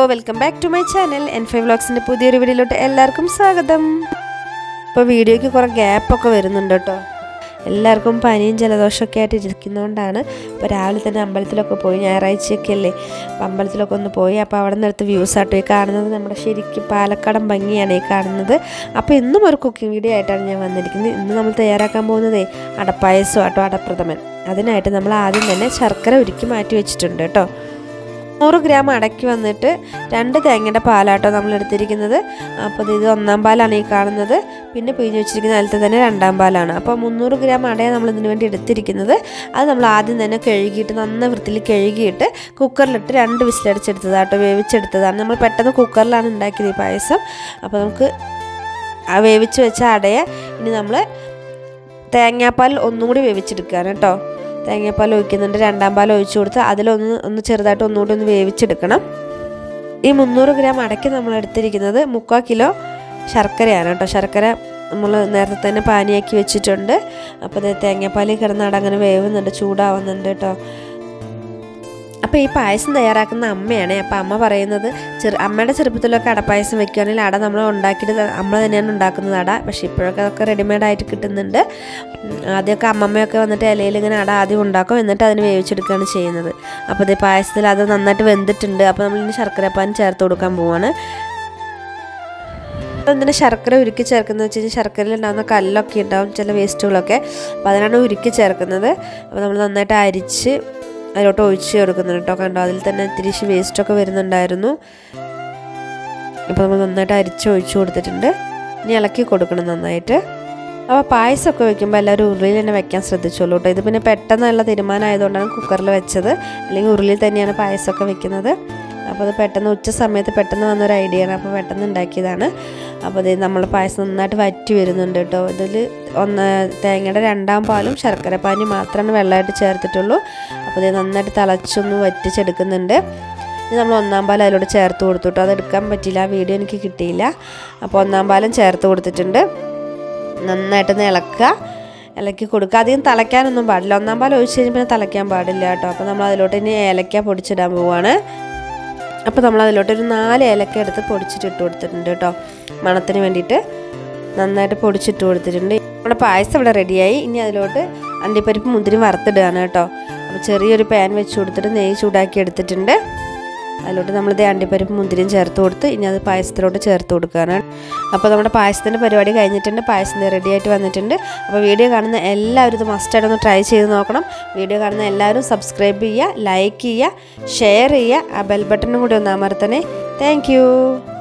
welcome back to my channel N five വ്ളോഗ്സിൻ്റെ പുതിയൊരു വീഡിയോയിലോട്ട് എല്ലാവർക്കും സ്വാഗതം ഇപ്പോൾ വീഡിയോയ്ക്ക് കുറേ ഗ്യാപ്പൊക്കെ വരുന്നുണ്ട് കേട്ടോ എല്ലാവർക്കും പനിയും ജലദോഷമൊക്കെ ആയിട്ട് ഇരിക്കുന്നതുകൊണ്ടാണ് ഇപ്പോൾ രാവിലെ തന്നെ അമ്പലത്തിലൊക്കെ പോയി ഞായറാഴ്ചയൊക്കെ അല്ലേ അപ്പോൾ അമ്പലത്തിലൊക്കെ ഒന്ന് പോയി അപ്പോൾ അവിടെ നിന്ന് എടുത്ത് വ്യൂസ് ആട്ടോ ഈ കാണുന്നത് നമ്മുടെ ശരിക്കും പാലക്കാടൻ ഭംഗിയാണ് ഈ കാണുന്നത് അപ്പോൾ ഇന്നും ഒരു കുക്കിംഗ് വീഡിയോ ആയിട്ടാണ് ഞാൻ വന്നിരിക്കുന്നത് ഇന്ന് നമ്മൾ തയ്യാറാക്കാൻ പോകുന്നത് അടപ്പായസം ആട്ടോ അടപ്രഥമൻ അതിനായിട്ട് നമ്മൾ ആദ്യം തന്നെ ശർക്കര ഉരുക്കി മാറ്റി വെച്ചിട്ടുണ്ട് കേട്ടോ നൂറ് ഗ്രാം അടക്കി വന്നിട്ട് രണ്ട് തേങ്ങയുടെ പാലാട്ടോ നമ്മൾ എടുത്തിരിക്കുന്നത് അപ്പോൾ ഇത് ഒന്നാം പാലാണ് ഈ കാണുന്നത് പിന്നെ പിഴിഞ്ഞ് വെച്ചിരിക്കുന്ന അതിലത്തെ തന്നെ രണ്ടാം പാലാണ് അപ്പോൾ മുന്നൂറ് ഗ്രാം അടയാണ് നമ്മൾ ഇതിന് വേണ്ടി എടുത്തിരിക്കുന്നത് അത് നമ്മൾ ആദ്യം തന്നെ കഴുകിയിട്ട് നന്ന വൃത്തിയിൽ കഴുകിയിട്ട് കുക്കറിലിട്ട് രണ്ട് വിസിലടിച്ചെടുത്തതാട്ടോ വേവിച്ചെടുത്തതാണ് നമ്മൾ പെട്ടെന്ന് കുക്കറിലാണ് ഉണ്ടാക്കിയത് ഈ പായസം അപ്പോൾ നമുക്ക് ആ വേവിച്ച് വെച്ച അടയെ ഇനി നമ്മൾ തേങ്ങാപ്പാൽ ഒന്നും കൂടി വേവിച്ചെടുക്കുകയാണ് കേട്ടോ തേങ്ങാപ്പാൽ ഒഴിക്കുന്നുണ്ട് രണ്ടാം പാൽ ഒഴിച്ചു കൊടുത്ത് അതിലൊന്ന് ഒന്ന് ചെറുതായിട്ട് ഒന്നുകൂടി ഒന്ന് വേവിച്ചെടുക്കണം ഈ മുന്നൂറ് ഗ്രാം അടയ്ക്ക് നമ്മൾ എടുത്തിരിക്കുന്നത് മുക്കാൽ കിലോ ശർക്കരയാണ് കേട്ടോ ശർക്കര നമ്മൾ നേരത്തെ തന്നെ പാനിയാക്കി വെച്ചിട്ടുണ്ട് അപ്പോൾ ഇത് തേങ്ങാപ്പാലിൽ കിടന്ന് അട അങ്ങനെ വേവുന്നുണ്ട് ചൂടാവുന്നുണ്ട് കേട്ടോ അപ്പോൾ ഈ പായസം തയ്യാറാക്കുന്ന അമ്മയാണ് അപ്പോൾ അമ്മ പറയുന്നത് ചെറു അമ്മയുടെ ചെറുപ്പത്തിലൊക്കെ അടപ്പായസം വെക്കുകയാണെങ്കിൽ അട നമ്മൾ ഉണ്ടാക്കിയിട്ട് നമ്മൾ തന്നെയാണ് ഉണ്ടാക്കുന്നത് അട പക്ഷേ ഇപ്പോഴൊക്കെ അതൊക്കെ റെഡിമെയ്ഡ് ആയിട്ട് കിട്ടുന്നുണ്ട് ആദ്യമൊക്കെ അമ്മമ്മയൊക്കെ വന്നിട്ട് ഇലയിൽ ഇങ്ങനെ അട ആദ്യം ഉണ്ടാക്കും എന്നിട്ട് അതിന് വേവിച്ചെടുക്കുകയാണ് ചെയ്യുന്നത് അപ്പോൾ ഇത് പായസത്തിൽ അത് നന്നായിട്ട് വെന്തിട്ടുണ്ട് അപ്പോൾ നമ്മൾ ഇനി ശർക്കരപ്പാൻ ചേർത്ത് കൊടുക്കാൻ പോവാണ് എന്തിനാ ശർക്കര ഉരുക്കി ചേർക്കുന്നത് വെച്ച് കഴിഞ്ഞാൽ ശർക്കരയിൽ ഉണ്ടാകുന്ന കല്ലൊക്കെ ഉണ്ടാവും ചില വേസ്റ്റുകളൊക്കെ അപ്പോൾ അതിനാണ് ഉരുക്കി ചേർക്കുന്നത് അപ്പോൾ നമ്മൾ നന്നായിട്ട് അരിച്ച് അതിലോട്ട് ഒഴിച്ച് കൊടുക്കുന്നുണ്ട് കേട്ടോ കണ്ടോ അതിൽ തന്നെ ഇത്തിരി വേസ്റ്റൊക്കെ വരുന്നുണ്ടായിരുന്നു ഇപ്പോൾ നമ്മൾ നന്നായിട്ട് അരിച്ച് ഒഴിച്ച് കൊടുത്തിട്ടുണ്ട് ഇനി ഇളക്കി കൊടുക്കണം നന്നായിട്ട് അപ്പോൾ പായസമൊക്കെ വെക്കുമ്പോൾ എല്ലാവരും ഉരുളിയിൽ തന്നെ വെക്കാൻ ശ്രദ്ധിച്ചോളൂ കേട്ടോ ഇത് പിന്നെ പെട്ടെന്നുള്ള തീരുമാനമായതുകൊണ്ടാണ് കുക്കറിൽ വെച്ചത് അല്ലെങ്കിൽ ഉരുളിയിൽ തന്നെയാണ് പായസമൊക്കെ വെക്കുന്നത് അപ്പോൾ അത് പെട്ടെന്ന് ഉച്ച സമയത്ത് പെട്ടെന്ന് വന്നൊരു ഐഡിയ ആണ് അപ്പോൾ പെട്ടെന്ന് ഉണ്ടാക്കിയതാണ് അപ്പോൾ ഇത് നമ്മൾ പായസം നന്നായിട്ട് വറ്റി വരുന്നുണ്ട് കേട്ടോ ഇതിൽ ഒന്ന് തേങ്ങയുടെ രണ്ടാം പാലും ശർക്കര പാനി മാത്രമാണ് വെള്ളമായിട്ട് ചേർത്തിട്ടുള്ളൂ അപ്പോൾ ഇത് നന്നായിട്ട് തിളച്ചൊന്ന് വറ്റിച്ചെടുക്കുന്നുണ്ട് ഇനി നമ്മൾ ഒന്നാം പാലം അതിലോട്ട് ചേർത്ത് കൊടുത്തു കേട്ടോ അത് എടുക്കാൻ പറ്റിയില്ല ആ വീഡിയോ എനിക്ക് കിട്ടിയില്ല അപ്പോൾ ഒന്നാം പാലം ചേർത്ത് കൊടുത്തിട്ടുണ്ട് നന്നായിട്ടൊന്ന് ഇളക്കുക ഇളക്കി കൊടുക്കുക അധികം തിളയ്ക്കാനൊന്നും പാടില്ല ഒന്നാം പാൽ ഒഴിച്ച് കഴിഞ്ഞാൽ തിളയ്ക്കാൻ പാടില്ല കേട്ടോ അപ്പോൾ നമ്മൾ അതിലോട്ട് ഇനി ഏലക്ക പൊടിച്ചിടാൻ പോവാണ് അപ്പോൾ നമ്മൾ അതിലോട്ട് ഒരു നാല് ഏലക്ക എടുത്ത് പൊടിച്ചിട്ട് ഇട്ട് കൊടുത്തിട്ടുണ്ട് കേട്ടോ മണത്തിന് വേണ്ടിയിട്ട് നന്നായിട്ട് പൊടിച്ചിട്ട് കൊടുത്തിട്ടുണ്ട് നമ്മുടെ പായസം ഇവിടെ റെഡിയായി ഇനി അതിലോട്ട് അണ്ടിപ്പരിപ്പ് മുന്തിരി വറുത്തിടുകയാണ് കേട്ടോ അപ്പോൾ ചെറിയൊരു പാൻ വെച്ച് കൊടുത്തിട്ട് നെയ്യ് ചൂടാക്കി എടുത്തിട്ടുണ്ട് അതിലോട്ട് നമ്മളിത് അണ്ടിപ്പരിപ്പ് മുന്തിരിയും ചേർത്ത് കൊടുത്ത് ഇനി അത് പായസത്തിലോട്ട് ചേർത്ത് കൊടുക്കുകയാണ് അപ്പോൾ നമ്മുടെ പായസത്തിൻ്റെ പരിപാടി കഴിഞ്ഞിട്ടുണ്ട് പായസത്തിൻ്റെ റെഡി ആയിട്ട് വന്നിട്ടുണ്ട് അപ്പോൾ വീഡിയോ കാണുന്ന എല്ലാവരും ഇത് മസ്റ്റായിട്ട് ഒന്ന് ട്രൈ ചെയ്ത് നോക്കണം വീഡിയോ കാണുന്ന എല്ലാവരും സബ്സ്ക്രൈബ് ചെയ്യുക ലൈക്ക് ചെയ്യുക ഷെയർ ചെയ്യുക ആ ബെൽ ബട്ടണും കൂടി ഒന്ന് അമർത്തണേ താങ്ക്